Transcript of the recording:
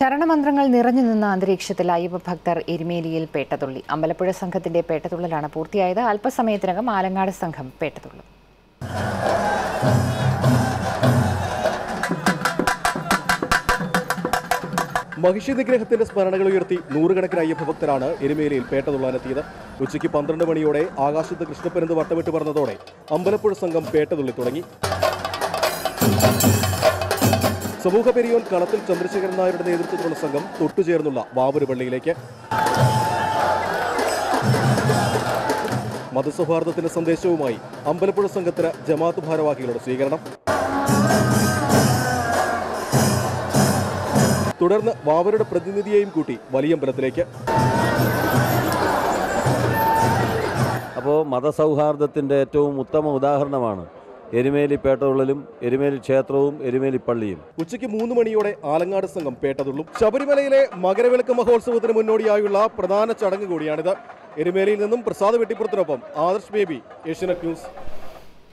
ശരണമന്ത്രങ്ങൾ നിറഞ്ഞു നിന്ന അന്തരീക്ഷത്തിൽ അയ്യപ്പ ഭക്തർ എരുമേലിയിൽ പേട്ടതുള്ളി അമ്പലപ്പുഴ സംഘത്തിന്റെ പേട്ടതുള്ളലാണ് പൂർത്തിയായത് അല്പസമയത്തിനകം ആലങ്ങാട് സംഘം പേട്ടതുള്ളും മഹിഷി നിഗ്രഹത്തിന്റെ സ്മരണകൾ ഉയർത്തി നൂറുകണക്കിന് അയ്യപ്പ ഭക്തരാണ് എരുമേലിയിൽ പേട്ട തുള്ളാനെത്തിയത് ഉച്ചയ്ക്ക് പന്ത്രണ്ട് മണിയോടെ ആകാശത്ത് കൃഷ്ണപ്പനന്ത് വട്ടമിട്ട് പറഞ്ഞതോടെ അമ്പലപ്പുഴ സംഘം പേട്ട തുള്ളി തുടങ്ങി സമൂഹ പെരിയോൻ കളത്തിൽ ചന്ദ്രശേഖരൻ നായരുടെ നേതൃത്വത്തിലുള്ള സംഘം തൊട്ടുചേർന്നുള്ള വാവൂര് പള്ളിയിലേക്ക് മതസൗഹാർദ്ദത്തിന്റെ സന്ദേശവുമായി അമ്പലപ്പുഴ സംഘത്തിന് ജമാഅത്ത് ഭാരവാഹികളുടെ സ്വീകരണം തുടർന്ന് വാവരുടെ പ്രതിനിധിയെയും കൂട്ടി വലിയമ്പലത്തിലേക്ക് അപ്പോൾ മതസൗഹാർദ്ദത്തിൻ്റെ ഏറ്റവും ഉത്തമ ഉദാഹരണമാണ് എരുമേലി പേട്ടതുള്ളലും എരുമേലി ക്ഷേത്രവും എരുമേലി പള്ളിയും ഉച്ചയ്ക്ക് മൂന്ന് മണിയോടെ ആലങ്ങാട് സംഘം പേട്ടതുള്ളും ശബരിമലയിലെ മകരവിളക്ക് മഹോത്സവത്തിന് മുന്നോടിയായുള്ള പ്രധാന ചടങ്ങ് കൂടിയാണിത് എരുമേലിയിൽ നിന്നും പ്രസാദ് വെട്ടിപ്പുറത്തിനൊപ്പം ആദർശ് ബേബി ഏഷ്യനെറ്റ് ന്യൂസ്